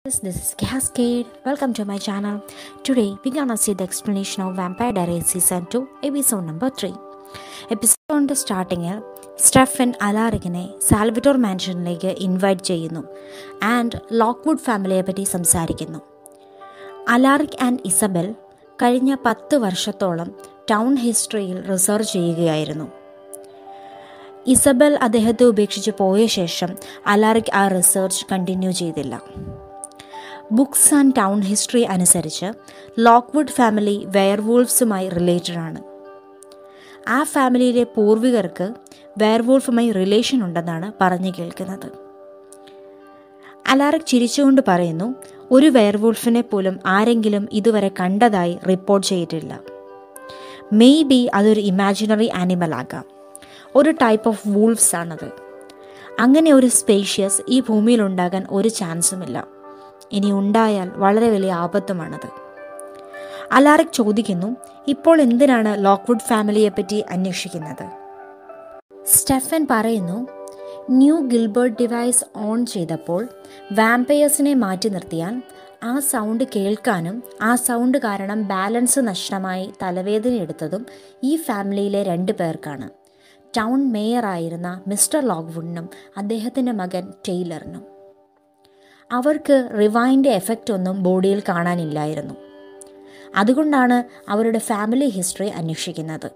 Yes, this is Cascade. Welcome to my channel. Today we're gonna see the explanation of Vampire Diaries Season 2, episode number 3. എപ്പിസോഡിൻ്റെ സ്റ്റാർട്ടിങ്ങിൽ Stefan അലാറിക്കിനെ Salvatore മാൻഷനിലേക്ക് invite ചെയ്യുന്നു and Lockwood ഫാമിലിയെ പറ്റി സംസാരിക്കുന്നു Alaric and Isabel കഴിഞ്ഞ പത്ത് വർഷത്തോളം ടൗൺ ഹിസ്റ്ററിയിൽ റിസർച്ച് ചെയ്യുകയായിരുന്നു ഇസബൽ അദ്ദേഹത്തെ ഉപേക്ഷിച്ച് പോയ ശേഷം അലാറിക് ആ റിസർച്ച് കണ്ടിന്യൂ ചെയ്തില്ല ബുക്സ് ആൻഡ് ടൗൺ ഹിസ്റ്ററി അനുസരിച്ച് ലോക്ക്വുഡ് ഫാമിലി വെയർവൂൾഫ്സുമായി റിലേറ്റഡ് ആണ് ആ ഫാമിലിയിലെ പൂർവികർക്ക് വെയർവൂൾഫുമായി റിലേഷൻ ഉണ്ടെന്നാണ് പറഞ്ഞു കേൾക്കുന്നത് അലാറിക് ചിരിച്ചുകൊണ്ട് പറയുന്നു ഒരു വെയർവൂൾഫിനെ പോലും ആരെങ്കിലും ഇതുവരെ കണ്ടതായി റിപ്പോർട്ട് ചെയ്തിട്ടില്ല മെയ് ബി അതൊരു ഇമാജിനറി ആനിമൽ ആകാം ഒരു ടൈപ്പ് ഓഫ് വൂൾഫ്സ് ആണത് അങ്ങനെ ഒരു സ്പേഷ്യസ് ഈ ഭൂമിയിൽ ഉണ്ടാകാൻ ഒരു ചാൻസുമില്ല ഇനി ഉണ്ടായാൽ വളരെ വലിയ ആപത്തുമാണത് അലാറിക് ചോദിക്കുന്നു ഇപ്പോൾ എന്തിനാണ് ലോക്ക്വുഡ് ഫാമിലിയെ പറ്റി അന്വേഷിക്കുന്നത് സ്റ്റെഫൻ പറയുന്നു ന്യൂ ഗിൽബർട്ട് ഡിവൈസ് ഓൺ ചെയ്തപ്പോൾ വാമ്പയേഴ്സിനെ മാറ്റി നിർത്തിയാൽ ആ സൗണ്ട് കേൾക്കാനും ആ സൗണ്ട് കാരണം ബാലൻസ് നഷ്ടമായി തലവേദന എടുത്തതും ഈ ഫാമിലിയിലെ രണ്ട് പേർക്കാണ് ടൗൺ മേയറായിരുന്ന മിസ്റ്റർ ലോക്ക്വുഡിനും അദ്ദേഹത്തിൻ്റെ മകൻ ടെയ്ലറിനും അവർക്ക് റിവൈൻ്റെ എഫക്റ്റ് ഒന്നും ബോഡിയിൽ കാണാനില്ലായിരുന്നു അതുകൊണ്ടാണ് അവരുടെ ഫാമിലി ഹിസ്റ്ററി അന്വേഷിക്കുന്നത്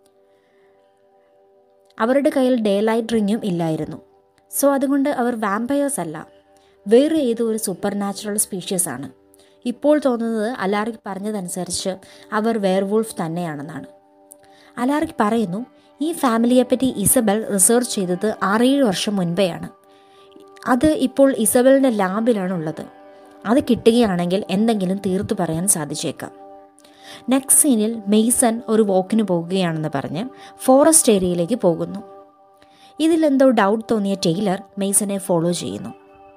അവരുടെ കയ്യിൽ ഡേ ലൈറ്റ് റിങ്ങും ഇല്ലായിരുന്നു സോ അതുകൊണ്ട് അവർ വാമ്പയേഴ്സ് അല്ല വേറെ ഏതോ ഒരു സൂപ്പർ നാച്ചുറൽ സ്പീഷ്യസ് ആണ് ഇപ്പോൾ തോന്നുന്നത് അലാറിക് പറഞ്ഞതനുസരിച്ച് അവർ വെയർവൂൾഫ് തന്നെയാണെന്നാണ് അലാറിക് പറയുന്നു ഈ ഫാമിലിയെപ്പറ്റി ഇസബൽ റിസർച്ച് ചെയ്തത് ആറേഴ് വർഷം മുൻപെയാണ് അത് ഇപ്പോൾ ഇസബലിൻ്റെ ലാബിലാണ് ഉള്ളത് അത് കിട്ടുകയാണെങ്കിൽ എന്തെങ്കിലും തീർത്തു പറയാൻ സാധിച്ചേക്കാം നെക്സ്റ്റ് സീനിൽ മെയ്സൺ ഒരു വോക്കിന് പോകുകയാണെന്ന് പറഞ്ഞ് ഫോറസ്റ്റ് ഏരിയയിലേക്ക് പോകുന്നു ഇതിലെന്തോ ഡൗട്ട് തോന്നിയ ടെയ്ലർ മെയ്സനെ ഫോളോ ചെയ്യുന്നു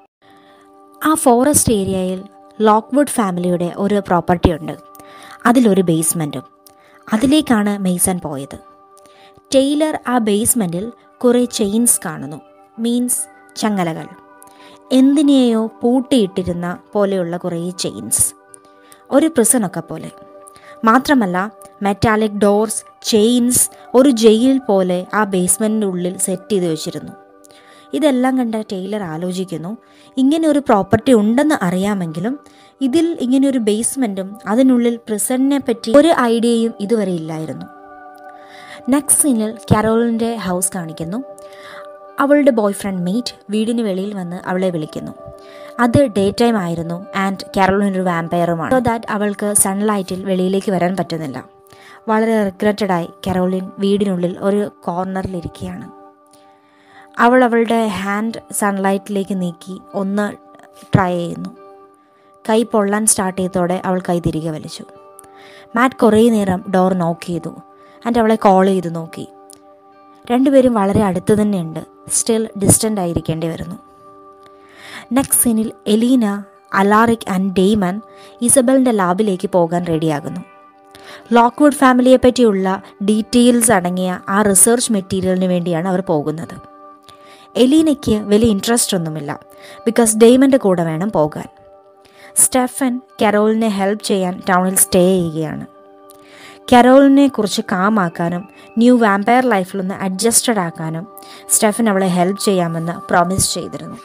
ആ ഫോറസ്റ്റ് ഏരിയയിൽ ലോക്ക്വുഡ് ഫാമിലിയുടെ ഒരു പ്രോപ്പർട്ടി ഉണ്ട് അതിലൊരു ബേസ്മെൻറ്റും അതിലേക്കാണ് മെയ്സൺ പോയത് ടെയ്ലർ ആ ബേസ്മെൻറ്റിൽ കുറേ ചെയിൻസ് കാണുന്നു മീൻസ് ചങ്ങലകൾ എന്തിനെയോ പൂട്ടിയിട്ടിരുന്ന പോലെയുള്ള കുറേ ചെയിൻസ് ഒരു പ്രിസണൊക്കെ പോലെ മാത്രമല്ല മെറ്റാലിക് ഡോർസ് ചെയിൻസ് ഒരു ജയിൽ പോലെ ആ ബേസ്മെൻറ്റിൻ്റെ ഉള്ളിൽ സെറ്റ് ചെയ്ത് വെച്ചിരുന്നു ഇതെല്ലാം കണ്ട ടൈലർ ആലോചിക്കുന്നു ഇങ്ങനെ ഒരു പ്രോപ്പർട്ടി ഉണ്ടെന്ന് അറിയാമെങ്കിലും ഇതിൽ ഇങ്ങനെ ഒരു ബേസ്മെൻറ്റും അതിനുള്ളിൽ പ്രിസണിനെ പറ്റി ഒരു ഐഡിയയും ഇതുവരെ ഇല്ലായിരുന്നു നെക്സ്റ്റ് സീനിൽ കാരോളിൻ്റെ ഹൗസ് കാണിക്കുന്നു അവളുടെ ബോയ് ഫ്രണ്ട് മീറ്റ് വീടിന് വെളിയിൽ വന്ന് അവളെ വിളിക്കുന്നു അത് ഡേ ടൈം ആയിരുന്നു ആൻഡ് കാരോളിൻ ഒരു വാമ്പയറുമാണ് സോ ദാറ്റ് അവൾക്ക് സൺലൈറ്റിൽ വെളിയിലേക്ക് വരാൻ പറ്റുന്നില്ല വളരെ റിഗ്രറ്റഡായി കരോളിൻ വീടിനുള്ളിൽ ഒരു കോർണറിലിരിക്കുകയാണ് അവൾ അവളുടെ ഹാൻഡ് സൺലൈറ്റിലേക്ക് നീക്കി ഒന്ന് ട്രൈ ചെയ്യുന്നു കൈ പൊള്ളാൻ സ്റ്റാർട്ട് ചെയ്തതോടെ അവൾ കൈ തിരികെ വലിച്ചു മാറ്റ് കുറേ നേരം ഡോർ നോക്ക് ചെയ്തു ആൻഡ് അവളെ കോൾ ചെയ്ത് നോക്കി രണ്ടുപേരും വളരെ അടുത്ത് തന്നെയുണ്ട് സ്റ്റിൽ ഡിസ്റ്റൻ്റ് ആയിരിക്കേണ്ടി വരുന്നു നെക്സ്റ്റ് സീനിൽ എലീന അലാറിക് ആൻഡ് ഡെയ്മൻ ഇസബലിൻ്റെ ലാബിലേക്ക് പോകാൻ റെഡിയാകുന്നു ലോക്ക്വുഡ് ഫാമിലിയെ പറ്റിയുള്ള ഡീറ്റെയിൽസ് അടങ്ങിയ ആ റിസർച്ച് മെറ്റീരിയലിന് വേണ്ടിയാണ് അവർ പോകുന്നത് എലീനയ്ക്ക് വലിയ ഇൻട്രസ്റ്റ് ഒന്നുമില്ല ബിക്കോസ് ഡെയ്മൻ്റെ കൂടെ വേണം പോകാൻ സ്റ്റെഫൻ കരോളിനെ ഹെൽപ്പ് ചെയ്യാൻ ടൗണിൽ സ്റ്റേ ചെയ്യുകയാണ് കരോളിനെ കുറിച്ച് കാമാക്കാനും ന്യൂ വാമ്പയർ ലൈഫിലൊന്ന് അഡ്ജസ്റ്റഡ് ആക്കാനും സ്റ്റെഫൻ അവളെ ഹെൽപ്പ് ചെയ്യാമെന്ന് പ്രോമിസ് ചെയ്തിരുന്നു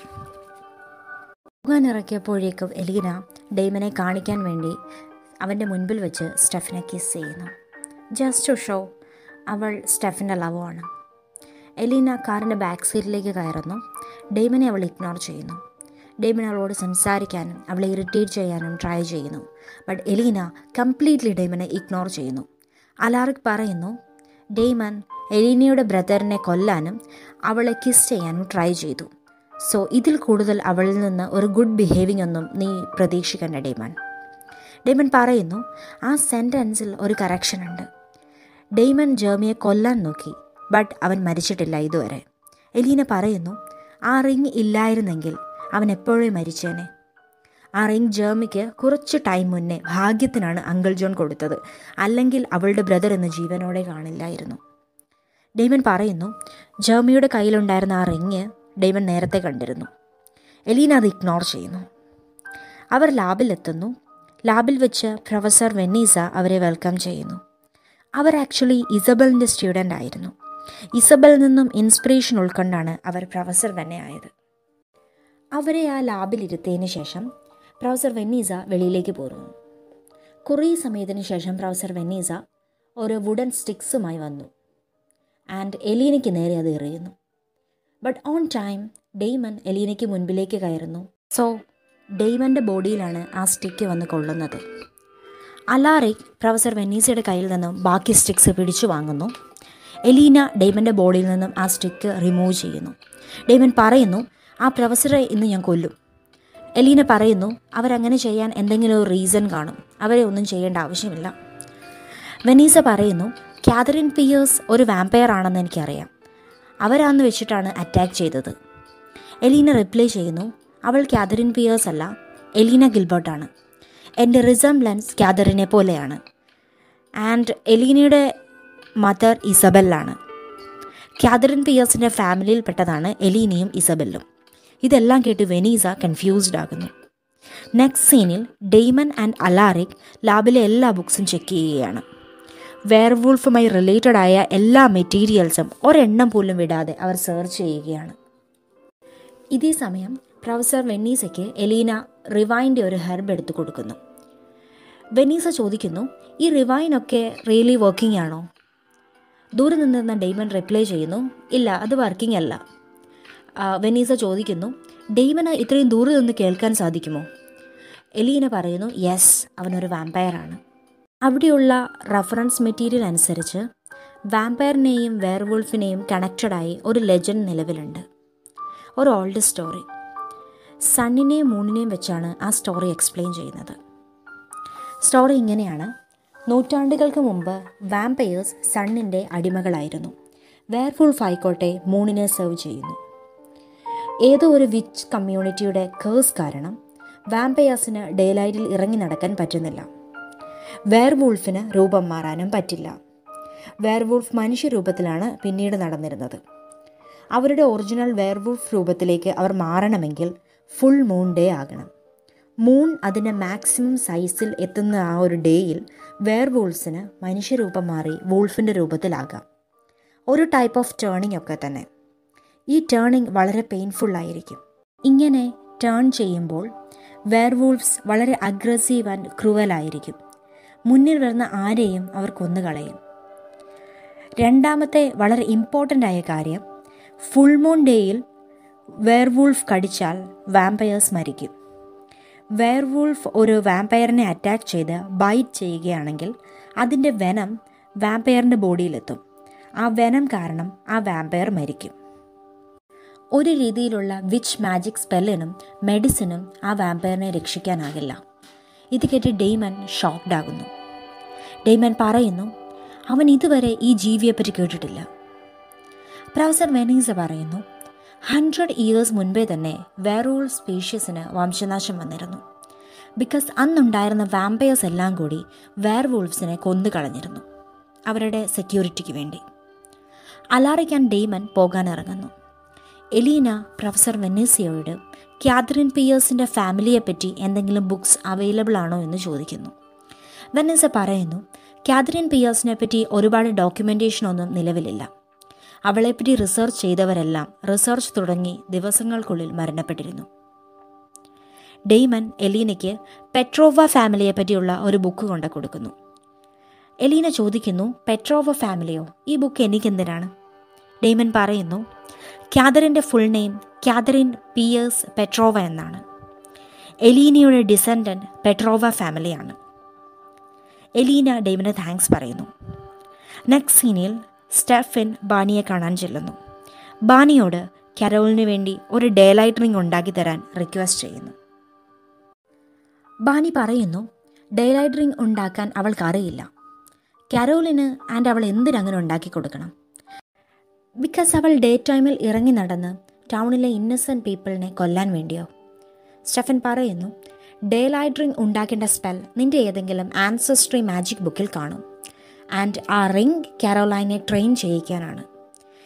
പോകാൻ ഇറക്കിയപ്പോഴേക്കും എലീന ഡെയ്മനെ കാണിക്കാൻ വേണ്ടി അവൻ്റെ മുൻപിൽ വെച്ച് സ്റ്റെഫിനെ കിസ് ചെയ്യുന്നു ജസ്റ്റ് ടു ഷോ അവൾ സ്റ്റെഫിൻ്റെ ലവാണ് എലീന കാറിൻ്റെ ബാക്ക് സീറ്റിലേക്ക് കയറുന്നു ഡെയ്മനെ അവൾ ഇഗ്നോർ ചെയ്യുന്നു ഡെയ്മൻ അവളോട് സംസാരിക്കാനും അവളെ ഇറിറ്റേറ്റ് ചെയ്യാനും ട്രൈ ചെയ്യുന്നു ബട്ട് എലീന കംപ്ലീറ്റ്ലി ഡെയ്മനെ ഇഗ്നോർ ചെയ്യുന്നു അലാറിക് പറയുന്നു ഡെയ്മൻ എലീനയുടെ ബ്രദറിനെ കൊല്ലാനും അവളെ കിസ് ചെയ്യാനും ട്രൈ ചെയ്തു സോ ഇതിൽ കൂടുതൽ അവളിൽ നിന്ന് ഒരു ഗുഡ് ബിഹേവിംഗ് ഒന്നും നീ പ്രതീക്ഷിക്കേണ്ട ഡെയ്മൻ ഡെയ്മൻ പറയുന്നു ആ സെൻറ്റൻസിൽ ഒരു കറക്ഷൻ ഉണ്ട് ഡെയ്മൻ ജേമിയെ കൊല്ലാൻ നോക്കി ബട്ട് അവൻ മരിച്ചിട്ടില്ല ഇതുവരെ എലീന പറയുന്നു ആ റിങ് ഇല്ലായിരുന്നെങ്കിൽ അവൻ എപ്പോഴും മരിച്ചേനെ ആ റിങ് ജേമിക്ക് കുറച്ച് ടൈം മുന്നേ ഭാഗ്യത്തിനാണ് അങ്കിൾ ജോൺ കൊടുത്തത് അല്ലെങ്കിൽ അവളുടെ ബ്രദർ ഇന്ന് ജീവനോടെ കാണില്ലായിരുന്നു ഡെയ്മൻ പറയുന്നു ജേമിയുടെ കയ്യിലുണ്ടായിരുന്ന ആ റിങ് ഡെയ്മൻ നേരത്തെ കണ്ടിരുന്നു എലീന അത് ഇഗ്നോർ ചെയ്യുന്നു അവർ ലാബിലെത്തുന്നു ലാബിൽ വെച്ച് പ്രൊഫസർ വെന്നീസ അവരെ വെൽക്കം ചെയ്യുന്നു അവർ ആക്ച്വലി ഇസബലിൻ്റെ സ്റ്റുഡൻ്റ് ആയിരുന്നു ഇസബലിൽ നിന്നും ഇൻസ്പിറേഷൻ ഉൾക്കൊണ്ടാണ് അവർ പ്രൊഫസർ തന്നെ ആയത് അവരെ ആ ലാബിൽ ഇരുത്തിയതിന് ശേഷം പ്രൊഫസർ വെന്നീസ വെളിയിലേക്ക് പോരുന്നു കുറേ സമയത്തിന് ശേഷം പ്രൊഫസർ വെന്നീസ ഒരു വുഡൻ സ്റ്റിക്സുമായി വന്നു ആൻഡ് എലീനയ്ക്ക് നേരെ അത് എറിയുന്നു ബട്ട് ഓൺ ടൈം ഡെയ്മൻ എലീനയ്ക്ക് മുൻപിലേക്ക് കയറുന്നു സോ ഡെയ്മൻ്റെ ബോഡിയിലാണ് ആ സ്റ്റിക്ക് വന്ന് കൊള്ളുന്നത് അലാറിക് പ്രൊഫസർ വെന്നീസയുടെ കയ്യിൽ നിന്നും ബാക്കി സ്റ്റിക്സ് പിടിച്ചു വാങ്ങുന്നു എലീന ഡെയ്മൻ്റെ ബോഡിയിൽ നിന്നും ആ സ്റ്റിക്ക് റിമൂവ് ചെയ്യുന്നു ഡെയ്മൻ പറയുന്നു ആ പ്രൊഫസറെ ഇന്ന് ഞാൻ കൊല്ലും എലീന പറയുന്നു അവരങ്ങനെ ചെയ്യാൻ എന്തെങ്കിലും ഒരു റീസൺ കാണും അവരെ ഒന്നും ചെയ്യേണ്ട ആവശ്യമില്ല വെനീസ പറയുന്നു കാതറിൻ പിയേഴ്സ് ഒരു വാമ്പയർ ആണെന്ന് എനിക്കറിയാം അവരാന്ന് വെച്ചിട്ടാണ് അറ്റാക്ക് ചെയ്തത് എലീന റിപ്ലൈ ചെയ്യുന്നു അവൾ കാതറിൻ പിയേഴ്സ് അല്ല എലീന ഗിൽബർട്ടാണ് എൻ്റെ റിസംബ്ലൻസ് കാതറിനെ പോലെയാണ് ആൻഡ് എലീനയുടെ മദർ ഇസബെല്ലാണ് കാതറിൻ പിയേഴ്സിൻ്റെ ഫാമിലിയിൽപ്പെട്ടതാണ് എലീനയും ഇസബെല്ലും ഇതെല്ലാം കേട്ട് വെനീസ കൺഫ്യൂസ്ഡ് ആകുന്നു നെക്സ്റ്റ് സീനിൽ ഡെയ്മൻ ആൻഡ് അലാറിക് ലാബിലെ എല്ലാ ബുക്സും ചെക്ക് ചെയ്യുകയാണ് വെയർവൂൾഫുമായി റിലേറ്റഡ് ആയ എല്ലാ മെറ്റീരിയൽസും ഒരെണ്ണം പോലും വിടാതെ അവർ സെർച്ച് ചെയ്യുകയാണ് ഇതേ സമയം പ്രൊഫസർ വെന്നീസയ്ക്ക് എലീന റിവൈൻ്റെ ഒരു ഹെർബ് എടുത്തു കൊടുക്കുന്നു വെനീസ ചോദിക്കുന്നു ഈ റിവൈനൊക്കെ റിയലി വർക്കിംഗ് ആണോ ദൂരെ നിന്നിരുന്ന ഡെയ്മൻ റിപ്ലൈ ചെയ്യുന്നു ഇല്ല അത് വർക്കിംഗ് അല്ല വെനീസ ചോദിക്കുന്നു ഡെയ്മന് ഇത്രയും ദൂരെ നിന്ന് കേൾക്കാൻ സാധിക്കുമോ എലീന പറയുന്നു യെസ് അവനൊരു വാമ്പയറാണ് അവിടെയുള്ള റഫറൻസ് മെറ്റീരിയൽ അനുസരിച്ച് വാമ്പയറിനെയും വെയർവുൾഫിനെയും കണക്റ്റഡായി ഒരു ലെജൻഡ് നിലവിലുണ്ട് ഒരു ഓൾഡ് സ്റ്റോറി സണ്ണിനെയും മൂണിനെയും വെച്ചാണ് ആ സ്റ്റോറി എക്സ്പ്ലെയിൻ ചെയ്യുന്നത് സ്റ്റോറി ഇങ്ങനെയാണ് നൂറ്റാണ്ടുകൾക്ക് മുമ്പ് വാമ്പയേഴ്സ് സണ്ണിൻ്റെ അടിമകളായിരുന്നു വെയർവുൾഫ് ആയിക്കോട്ടെ മൂണിനെ സെർവ് ചെയ്യുന്നു ഏതോ ഒരു വിച്ച് കമ്മ്യൂണിറ്റിയുടെ കേഴ്സ് കാരണം വാമ്പയേഴ്സിന് ഡേലൈറ്റിൽ ഇറങ്ങി നടക്കാൻ പറ്റുന്നില്ല വെയർവൂൾഫിന് രൂപം മാറാനും പറ്റില്ല വെയർവൂൾഫ് മനുഷ്യരൂപത്തിലാണ് പിന്നീട് നടന്നിരുന്നത് അവരുടെ ഒറിജിനൽ വെയർവൂൾഫ് രൂപത്തിലേക്ക് അവർ മാറണമെങ്കിൽ ഫുൾ മൂൺ ഡേ ആകണം മൂൺ അതിൻ്റെ മാക്സിമം സൈസിൽ എത്തുന്ന ആ ഒരു ഡേയിൽ വെയർവൂൾഫ്സിന് മനുഷ്യരൂപം മാറി വൂൾഫിൻ്റെ രൂപത്തിലാകാം ഒരു ടൈപ്പ് ഓഫ് ടേണിംഗ് ഒക്കെ തന്നെ ഈ ടേണിംഗ് വളരെ പെയിൻഫുൾ ആയിരിക്കും ഇങ്ങനെ ടേൺ ചെയ്യുമ്പോൾ വെയർവൂൾഫ്സ് വളരെ അഗ്രസീവ് ആൻഡ് ക്രൂവൽ ആയിരിക്കും മുന്നിൽ വരുന്ന ആരെയും അവർ കൊന്നുകളയും രണ്ടാമത്തെ വളരെ ഇമ്പോർട്ടൻ്റ് ആയ കാര്യം ഫുൾ മൂൺ ഡേയിൽ വെയർവൂൾഫ് കടിച്ചാൽ വാമ്പയേഴ്സ് മരിക്കും വെയർവൂൾഫ് ഒരു വാമ്പയറിനെ അറ്റാക്ക് ചെയ്ത് ബൈറ്റ് ചെയ്യുകയാണെങ്കിൽ അതിൻ്റെ വെനം വാമ്പയറിൻ്റെ ബോഡിയിലെത്തും ആ വെനം കാരണം ആ വാമ്പയർ മരിക്കും ഒരു രീതിയിലുള്ള വിച്ച് മാജിക് സ്പെല്ലിനും മെഡിസിനും ആ വാമ്പയറിനെ രക്ഷിക്കാനാകില്ല ഇത് കേട്ട് ഡെയ്മൻ ഷോക്ക്ഡ് ആകുന്നു ഡെയ്മൻ പറയുന്നു അവൻ ഇതുവരെ ഈ ജീവിയെപ്പറ്റി കേട്ടിട്ടില്ല പ്രൊഫസർ വെനീസ പറയുന്നു ഹൺഡ്രഡ് ഇയേഴ്സ് മുൻപേ തന്നെ വേറോൾ സ്പീഷ്യസിന് വംശനാശം വന്നിരുന്നു ബിക്കോസ് അന്നുണ്ടായിരുന്ന വാമ്പയേഴ്സ് എല്ലാം കൂടി വെയർവൂൾഫ്സിനെ കൊന്നു കളഞ്ഞിരുന്നു അവരുടെ സെക്യൂരിറ്റിക്ക് വേണ്ടി അലാറിക്കാൻ ഡെയ്മൻ പോകാനിറങ്ങുന്നു എലീന പ്രൊഫസർ വെനീസിയോയോട് ക്യാത്രിൻ പിയേഴ്സിൻ്റെ ഫാമിലിയെപ്പറ്റി എന്തെങ്കിലും ബുക്സ് അവൈലബിൾ ആണോ എന്ന് ചോദിക്കുന്നു വെനീസ പറയുന്നു ക്യാത്രിൻ പിയേഴ്സിനെ പറ്റി ഒരുപാട് ഡോക്യുമെൻറ്റേഷനൊന്നും നിലവിലില്ല അവളെപ്പറ്റി റിസർച്ച് ചെയ്തവരെല്ലാം റിസർച്ച് തുടങ്ങി ദിവസങ്ങൾക്കുള്ളിൽ മരണപ്പെട്ടിരുന്നു ഡെയ്മൻ എലീനയ്ക്ക് പെട്രോവ ഫാമിലിയെ പറ്റിയുള്ള ഒരു ബുക്ക് കൊണ്ട് കൊടുക്കുന്നു എലീന ചോദിക്കുന്നു പെട്രോവ ഫാമിലിയോ ഈ ബുക്ക് എനിക്കെന്തിനാണ് ഡെയ്മൻ പറയുന്നു ക്യാതറിൻ്റെ full name Katherine Pierce Petrova എന്നാണ് എലീനയുടെ ഡിസെൻഡൻറ്റ് പെട്രോവ ഫാമിലിയാണ് എലീന ഡെയ്മന് താങ്ക്സ് പറയുന്നു നെക്സ്റ്റ് സീനിൽ സ്റ്റെഫിൻ ബാനിയെ കാണാൻ ചെല്ലുന്നു ബാനിയോട് കരോളിന് വേണ്ടി ഒരു ഡേ ലൈറ്റ് റിംഗ് ഉണ്ടാക്കി തരാൻ റിക്വസ്റ്റ് ചെയ്യുന്നു ബാനി പറയുന്നു ഡേ ലൈറ്റ് റിംഗ് ഉണ്ടാക്കാൻ അവൾക്ക് അറിയില്ല കരോളിന് ആൻഡ് അവൾ എന്തിനങ്ങനെ ഉണ്ടാക്കി കൊടുക്കണം ബിക്കോസ് അവൾ ഡേ ടൈമിൽ ഇറങ്ങി നടന്ന് ടൗണിലെ ഇന്നസെൻറ്റ് പീപ്പിളിനെ കൊല്ലാൻ വേണ്ടിയോ സ്റ്റെഫൻ പറയുന്നു ഡേ ലൈറ്റ് റിംഗ് ഉണ്ടാക്കേണ്ട സ്പെൽ നിന്റെ ഏതെങ്കിലും ആൻസസ്ട്രി മാജിക് ബുക്കിൽ കാണും ആൻഡ് ആ റിംഗ് കാരോലൈനെ ട്രെയിൻ ചെയ്യിക്കാനാണ്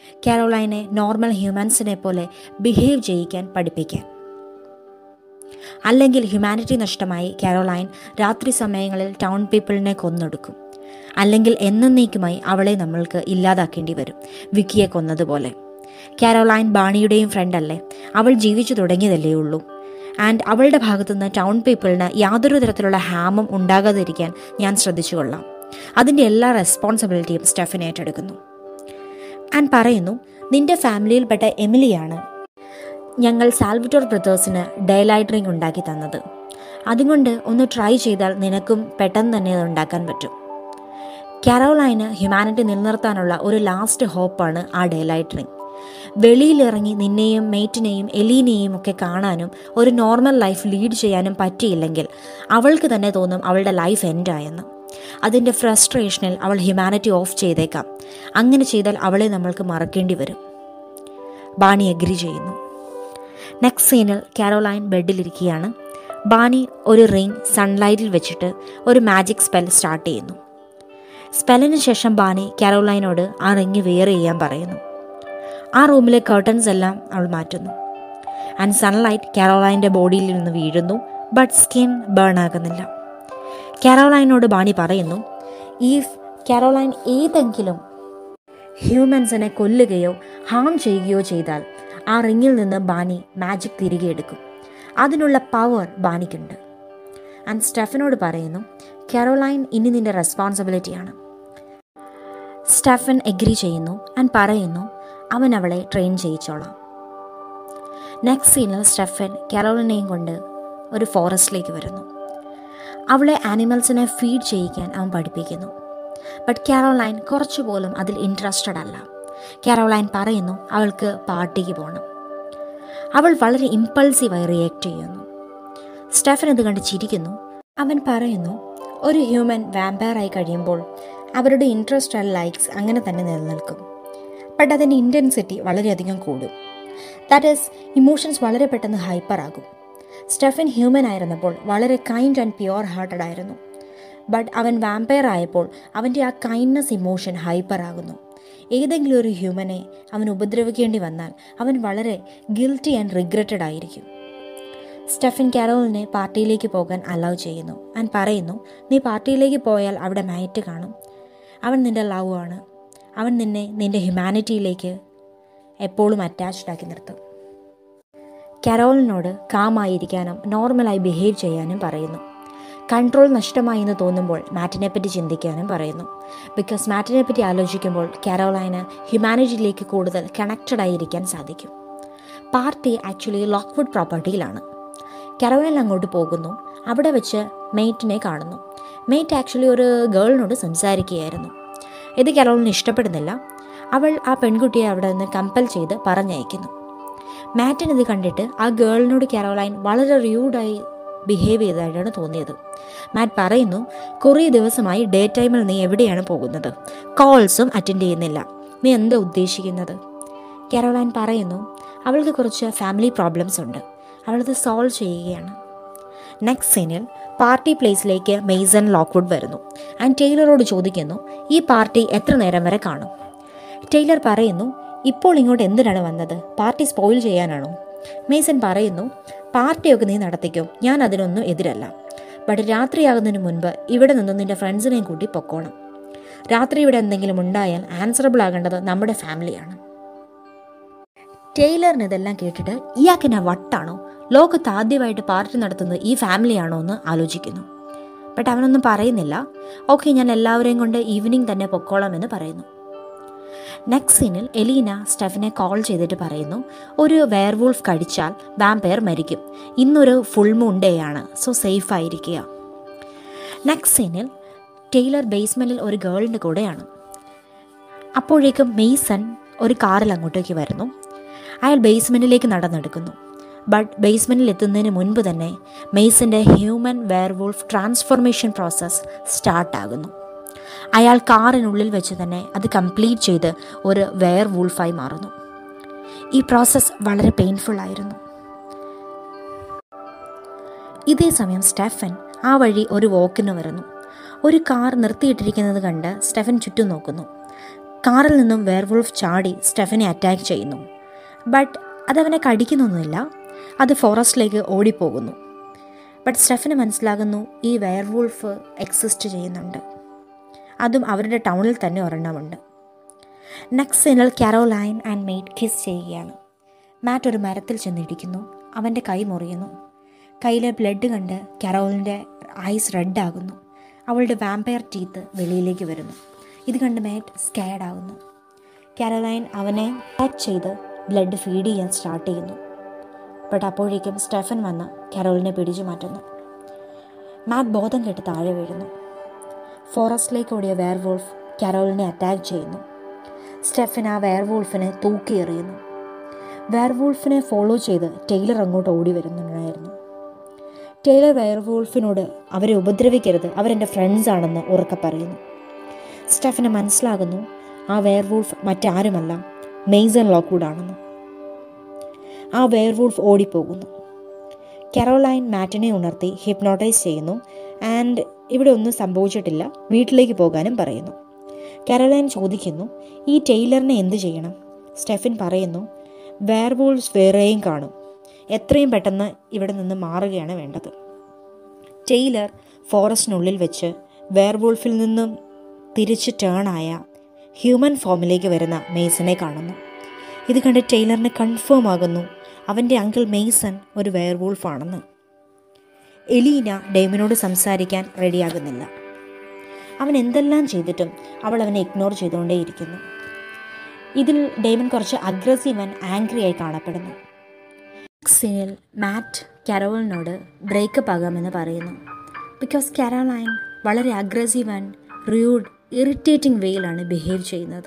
കാരോലൈനെ നോർമൽ ഹ്യൂമൻസിനെ പോലെ ബിഹേവ് ചെയ്യിക്കാൻ പഠിപ്പിക്കാൻ അല്ലെങ്കിൽ ഹ്യൂമാനിറ്റി നഷ്ടമായി കാരോലൈൻ രാത്രി സമയങ്ങളിൽ ടൗൺ പീപ്പിളിനെ കൊന്നൊടുക്കും അല്ലെങ്കിൽ എന്നേക്കുമായി അവളെ നമ്മൾക്ക് ഇല്ലാതാക്കേണ്ടി വരും വിക്കിയെ കൊന്നതുപോലെ കാരോലൈൻ ബാണിയുടെയും ഫ്രണ്ടല്ലേ അവൾ ജീവിച്ചു തുടങ്ങിയതല്ലേ ഉള്ളൂ ആൻഡ് അവളുടെ ഭാഗത്തുനിന്ന് ടൗൺ പീപ്പിളിന് യാതൊരു തരത്തിലുള്ള ഹാമും ഉണ്ടാകാതിരിക്കാൻ ഞാൻ ശ്രദ്ധിച്ചു കൊള്ളാം അതിൻ്റെ എല്ലാ റെസ്പോൺസിബിലിറ്റിയും സ്റ്റെഫൻ ഏറ്റെടുക്കുന്നു ആൻഡ് പറയുന്നു നിന്റെ ഫാമിലിയിൽപ്പെട്ട എമിലിയാണ് ഞങ്ങൾ സാൽവിറ്റോർ ബ്രദേഴ്സിന് ഡേലൈറ്റ് റിംഗ് ഉണ്ടാക്കി തന്നത് അതുകൊണ്ട് ഒന്ന് ട്രൈ ചെയ്താൽ നിനക്കും പെട്ടെന്ന് തന്നെ അത് ഉണ്ടാക്കാൻ പറ്റും കാരോലൈന് ഹ്യൂമാനിറ്റി നിലനിർത്താനുള്ള ഒരു ലാസ്റ്റ് ഹോപ്പാണ് ആ ഡേലൈറ്റ് റിംഗ് വെളിയിലിറങ്ങി നിന്നെയും മേറ്റിനെയും എലീനെയും ഒക്കെ കാണാനും ഒരു നോർമൽ ലൈഫ് ലീഡ് ചെയ്യാനും പറ്റിയില്ലെങ്കിൽ അവൾക്ക് തന്നെ തോന്നും അവളുടെ ലൈഫ് എൻഡായെന്ന് അതിൻ്റെ ഫ്രസ്ട്രേഷനിൽ അവൾ ഹ്യൂമാനിറ്റി ഓഫ് ചെയ്തേക്കാം അങ്ങനെ ചെയ്താൽ അവളെ നമ്മൾക്ക് മറക്കേണ്ടി വരും ബാണി എഗ്രി ചെയ്യുന്നു നെക്സ്റ്റ് സീനിൽ കാരോലൈൻ ബെഡിലിരിക്കുകയാണ് ബാണി ഒരു റിംഗ് സൺലൈറ്റിൽ വെച്ചിട്ട് ഒരു മാജിക് സ്പെൽ സ്റ്റാർട്ട് ചെയ്യുന്നു സ്പെല്ലിന് ശേഷം ബാണി കാരോലൈനോട് ആ റിംഗ് വെയർ ചെയ്യാൻ പറയുന്നു ആ റൂമിലെ കർട്ടൻസ് എല്ലാം അവൾ മാറ്റുന്നു ആൻഡ് സൺലൈറ്റ് കാരോലൈൻ്റെ ബോഡിയിൽ നിന്ന് വീഴുന്നു ബട്ട് സ്കിൻ ബേൺ ആകുന്നില്ല കാരോലൈനോട് ബാണി പറയുന്നു ഈ കാരോലൈൻ ഏതെങ്കിലും ഹ്യൂമൻസിനെ കൊല്ലുകയോ ഹാം ചെയ്യുകയോ ചെയ്താൽ ആ റിങ്ങിൽ നിന്ന് ബാണി മാജിക് തിരികെ എടുക്കും അതിനുള്ള പവർ ബാണിക്കുണ്ട് ആൻഡ് സ്റ്റെഫനോട് പറയുന്നു കാരോലൈൻ ഇനി നിന്റെ റെസ്പോൺസിബിലിറ്റിയാണ് സ്റ്റെഫൻ എഗ്രി ചെയ്യുന്നു ആൻഡ് പറയുന്നു അവൻ അവളെ ട്രെയിൻ ചെയ്യിച്ചോളാം നെക്സ്റ്റ് സീനിൽ സ്റ്റെഫൻ കാരോലിനെയും കൊണ്ട് ഒരു ഫോറസ്റ്റിലേക്ക് വരുന്നു അവളെ ആനിമൽസിനെ ഫീഡ് ചെയ്യിക്കാൻ അവൻ പഠിപ്പിക്കുന്നു ബട്ട് കാരോലൈൻ കുറച്ചുപോലും അതിൽ ഇൻട്രസ്റ്റഡ് അല്ല കാരോലൈൻ പറയുന്നു അവൾക്ക് പാർട്ടിക്ക് പോകണം അവൾ വളരെ ഇമ്പൾസീവായി റിയാക്ട് ചെയ്യുന്നു സ്റ്റെഫൻ ഇത് കണ്ട് ചിരിക്കുന്നു അവൻ പറയുന്നു ഒരു ഹ്യൂമൻ വാമ്പയറായി കഴിയുമ്പോൾ അവരുടെ ഇൻട്രസ്റ്റ് ആൻഡ് ലൈക്സ് അങ്ങനെ തന്നെ നിലനിൽക്കും ബട്ട് അതിൻ്റെ ഇൻറ്റൻസിറ്റി വളരെയധികം കൂടും ദാറ്റ് ഈസ് ഇമോഷൻസ് വളരെ പെട്ടെന്ന് ഹൈപ്പർ ആകും സ്റ്റെഫൻ ഹ്യൂമൻ ആയിരുന്നപ്പോൾ വളരെ കൈൻഡ് ആൻഡ് പ്യുവർ ഹാർട്ടഡ് ആയിരുന്നു ബട്ട് അവൻ വാമ്പയർ ആയപ്പോൾ അവൻ്റെ ആ കൈൻഡ്നെസ് ഇമോഷൻ ഹൈപ്പർ ആകുന്നു ഏതെങ്കിലും ഒരു ഹ്യൂമനെ അവൻ ഉപദ്രവിക്കേണ്ടി വന്നാൽ അവൻ വളരെ ഗിൽറ്റി ആൻഡ് റിഗ്രറ്റഡ് ആയിരിക്കും സ്റ്റെഫൻ കാരോളിനെ പാർട്ടിയിലേക്ക് പോകാൻ അലൗ ചെയ്യുന്നു ആൻഡ് പറയുന്നു നീ പാർട്ടിയിലേക്ക് പോയാൽ അവിടെ മയറ്റ് കാണും അവൻ നിൻ്റെ ലവ് ആണ് അവൻ നിന്നെ നിൻ്റെ ഹ്യൂമാനിറ്റിയിലേക്ക് എപ്പോഴും അറ്റാച്ച്ഡ് ആക്കി നിർത്തും കരോളിനോട് കാമായിരിക്കാനും നോർമലായി ബിഹേവ് ചെയ്യാനും പറയുന്നു കൺട്രോൾ നഷ്ടമായി എന്ന് തോന്നുമ്പോൾ മാറ്റിനെ പറ്റി ചിന്തിക്കാനും പറയുന്നു ബിക്കോസ് മാറ്റിനെ പറ്റി ആലോചിക്കുമ്പോൾ കരോളൈന് ഹ്യൂമാനിറ്റിയിലേക്ക് കൂടുതൽ കണക്റ്റഡ് ആയിരിക്കാൻ സാധിക്കും പാർട്ടി ആക്ച്വലി ലോക്ക്വുഡ് പ്രോപ്പർട്ടിയിലാണ് കരോലൈൻ അങ്ങോട്ട് പോകുന്നു അവിടെ വെച്ച് മെയ്റ്റിനെ കാണുന്നു മെയ്റ്റ് ആക്ച്വലി ഒരു ഗേളിനോട് സംസാരിക്കുകയായിരുന്നു ഇത് കരോളിന് ഇഷ്ടപ്പെടുന്നില്ല അവൾ ആ പെൺകുട്ടിയെ അവിടെ നിന്ന് കമ്പൽ ചെയ്ത് പറഞ്ഞയക്കുന്നു മാറ്റിന് ഇത് കണ്ടിട്ട് ആ ഗേളിനോട് കാരോലൈൻ വളരെ റൂഡായി ബിഹേവ് ചെയ്തതായിട്ടാണ് തോന്നിയത് മാറ്റ് പറയുന്നു കുറേ ദിവസമായി ഡേ ടൈമിൽ നീ എവിടെയാണ് പോകുന്നത് കോൾസും അറ്റൻഡ് ചെയ്യുന്നില്ല നീ എന്താ ഉദ്ദേശിക്കുന്നത് കാരോലൈൻ പറയുന്നു അവൾക്ക് കുറച്ച് ഫാമിലി പ്രോബ്ലംസ് ഉണ്ട് അവളത് സോൾവ് ചെയ്യുകയാണ് നെക്സ്റ്റ് സീനിൽ പാർട്ടി പ്ലേസിലേക്ക് മെയ്സൺ ലോക്ക്വുഡ് വരുന്നു ആൻഡ് ടൈലറോട് ചോദിക്കുന്നു ഈ പാർട്ടി എത്ര നേരം വരെ കാണും ടൈലർ പറയുന്നു ഇപ്പോൾ ഇങ്ങോട്ട് എന്തിനാണ് വന്നത് പാർട്ടി സ്പോയിൽ ചെയ്യാനാണോ മേസൺ പറയുന്നു പാർട്ടിയൊക്കെ നീ നടത്തിക്കോ ഞാൻ അതിനൊന്നും എതിരല്ല ബട്ട് രാത്രിയാകുന്നതിന് മുൻപ് ഇവിടെ നിന്ന് നിന്റെ ഫ്രണ്ട്സിനെയും കൂട്ടി പൊക്കോണം രാത്രി ഇവിടെ എന്തെങ്കിലും ഉണ്ടായാൽ ആൻസറബിൾ ആകേണ്ടത് നമ്മുടെ ഫാമിലിയാണ് ടൈലറിന് ഇതെല്ലാം കേട്ടിട്ട് ഇയാൾക്കെന്നെ വട്ടാണോ ലോകത്ത് ആദ്യമായിട്ട് പാർട്ടി നടത്തുന്നത് ഈ ഫാമിലിയാണോ എന്ന് ആലോചിക്കുന്നു ബട്ട് അവനൊന്നും പറയുന്നില്ല ഓക്കെ ഞാൻ എല്ലാവരെയും കൊണ്ട് ഈവനിങ് തന്നെ പൊക്കോളാം എന്ന് പറയുന്നു നെക്സ്റ്റ് സീനിൽ എലീന സ്റ്റെഫിനെ കോൾ ചെയ്തിട്ട് പറയുന്നു ഒരു വെയർവൂൾഫ് കടിച്ചാൽ വാമ്പയർ മരിക്കും ഇന്നൊരു ഫുൾ മൂൺ ഡേ ആണ് സോ സേഫ് ആയിരിക്കുക നെക്സ്റ്റ് സീനിൽ ടൈലർ ബേസ്മെൻറ്റിൽ ഒരു ഗേളിൻ്റെ കൂടെയാണ് അപ്പോഴേക്കും മെയ്സൺ ഒരു കാറിൽ അങ്ങോട്ടേക്ക് വരുന്നു അയാൾ ബേസ്മെൻറ്റിലേക്ക് നടന്നെടുക്കുന്നു ബട്ട് ബേസ്മെൻറ്റിൽ എത്തുന്നതിന് മുൻപ് തന്നെ മെയ്സൻ്റെ ഹ്യൂമൻ വെയർവൂൾഫ് ട്രാൻസ്ഫോർമേഷൻ പ്രോസസ്സ് സ്റ്റാർട്ടാകുന്നു അയാൾ കാറിനുള്ളിൽ വെച്ച് തന്നെ അത് കംപ്ലീറ്റ് ചെയ്ത് ഒരു വെയർ വൂൾഫായി മാറുന്നു ഈ പ്രോസസ്സ് വളരെ പെയിൻഫുൾ ആയിരുന്നു ഇതേ സമയം സ്റ്റെഫൻ ആ വഴി ഒരു വോക്കിന് വരുന്നു ഒരു കാർ നിർത്തിയിട്ടിരിക്കുന്നത് കണ്ട് സ്റ്റെഫൻ ചുറ്റും നോക്കുന്നു കാറിൽ നിന്നും വെയർവുൾഫ് ചാടി സ്റ്റെഫനെ അറ്റാക്ക് ചെയ്യുന്നു ബട്ട് അതവനെ കടിക്കുന്നൊന്നുമില്ല അത് ഫോറസ്റ്റിലേക്ക് ഓടിപ്പോകുന്നു ബട്ട് സ്റ്റെഫിന് മനസ്സിലാകുന്നു ഈ വെയർവൂൾഫ് എക്സിസ്റ്റ് ചെയ്യുന്നുണ്ട് അതും അവരുടെ ടൗണിൽ തന്നെ ഒരെണ്ണമുണ്ട് നെക്സ്റ്റ് സീനിൽ കാരോലൈൻ ആൻഡ് മെയ്ഡ് കിസ് ചെയ്യുകയാണ് മാറ്റ് ഒരു മരത്തിൽ ചെന്നിടിക്കുന്നു അവൻ്റെ കൈ മുറിയുന്നു കയ്യിലെ ബ്ലഡ് കണ്ട് കരോളിൻ്റെ ഐസ് റെഡാകുന്നു അവളുടെ വാമ്പയർ ടീത്ത് വെളിയിലേക്ക് വരുന്നു ഇത് കണ്ട് മാറ്റ് സ്കാഡ് ആകുന്നു കാരോലൈൻ അവനെ പാക്ക് ചെയ്ത് ബ്ലഡ് ഫീഡ് ചെയ്യാൻ സ്റ്റാർട്ട് ചെയ്യുന്നു ബട്ട് അപ്പോഴേക്കും സ്റ്റെഫൻ വന്ന് കരോളിനെ പിടിച്ചു മാറ്റുന്നു മാറ്റ് ബോധം കെട്ട് താഴെ വീഴുന്നു ഫോറസ്റ്റിലേക്ക് ഓടിയ വെയർവോൾഫ് കരോളിനെ അറ്റാക്ക് ചെയ്യുന്നു സ്റ്റെഫൻ ആ വെയർവോൾഫിനെ തൂക്കി എറിയുന്നു വെയർവോൾഫിനെ ഫോളോ ചെയ്ത് ടൈലർ അങ്ങോട്ട് ഓടി വരുന്നുണ്ടായിരുന്നു ടൈലർ വെയർവോൾഫിനോട് അവരെ ഉപദ്രവിക്കരുത് അവരെൻ്റെ ഫ്രണ്ട്സ് ആണെന്ന് ഉറക്കെ പറയുന്നു സ്റ്റെഫിന് മനസ്സിലാകുന്നു ആ വെയർവൂൾഫ് മറ്റാരുമല്ല മെയ്സൺ ലോക്ക്വുഡ് ആണെന്ന് ആ വെയർവൂൾഫ് ഓടിപ്പോകുന്നു കരോലൈൻ മാറ്റിനെ ഉണർത്തി ഹിപ്നോട്ടൈസ് ചെയ്യുന്നു ആൻഡ് ഇവിടെ ഒന്നും സംഭവിച്ചിട്ടില്ല വീട്ടിലേക്ക് പോകാനും പറയുന്നു കരോലൈൻ ചോദിക്കുന്നു ഈ ടൈലറിനെ എന്ത് ചെയ്യണം സ്റ്റെഫിൻ പറയുന്നു വെയർവൂൾസ് വേറെയും കാണും എത്രയും പെട്ടെന്ന് ഇവിടെ നിന്ന് മാറുകയാണ് വേണ്ടത് ടൈലർ ഫോറസ്റ്റിനുള്ളിൽ വെച്ച് വെയർവൂൾഫിൽ നിന്നും തിരിച്ച് ടേണായ ഹ്യൂമൻ ഫോമിലേക്ക് വരുന്ന മെയ്സനെ കാണുന്നു ഇത് കണ്ട് ടൈലറിന് കൺഫേം ആകുന്നു അവൻ്റെ അങ്കിൾ മെയ്സൺ ഒരു വെയർവൂൾഫാണെന്ന് എലീന ഡേമിനോട് സംസാരിക്കാൻ റെഡിയാകുന്നില്ല അവൻ എന്തെല്ലാം ചെയ്തിട്ടും അവൾ അവനെ ഇഗ്നോർ ചെയ്തുകൊണ്ടേയിരിക്കുന്നു ഇതിൽ ഡേമൻ കുറച്ച് അഗ്രസീവ് ആൻഡ് ആംഗ്രി ആയി കാണപ്പെടുന്നു സീനിൽ മാറ്റ് കരോളിനോട് ബ്രേക്കപ്പ് ആകാമെന്ന് പറയുന്നു ബിക്കോസ് കരോലൈൻ വളരെ അഗ്രസീവ് ആൻഡ് റൂഡ് ഇറിറ്റേറ്റിംഗ് വേയിലാണ് ബിഹേവ് ചെയ്യുന്നത്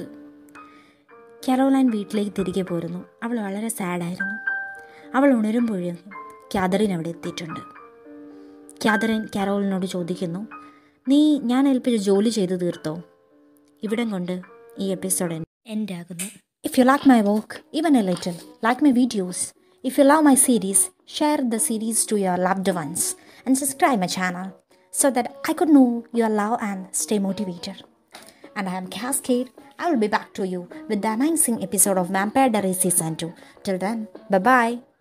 കരോലൈൻ വീട്ടിലേക്ക് തിരികെ പോരുന്നു അവൾ വളരെ സാഡായിരുന്നു അവൾ ഉണരുമ്പോഴേക്കും ക്യാതറിൻ അവിടെ എത്തിയിട്ടുണ്ട് ക്യാതറിൻ കരോളിനോട് ചോദിക്കുന്നു നീ ഞാൻ ഏൽപ്പിച്ച ജോലി ചെയ്തു തീർത്തോ ഇവിടം കൊണ്ട് ഈ എപ്പിസോഡ് എൻഡ് ആകുന്നു if you like my work even a little like my videos if you love my series share the series to your loved ones and subscribe my channel so that I could know your love and stay motivated. And I am Cascade. I will be back to you with the amazing episode of Vampire Diaries Season 2. Till then, bye bye.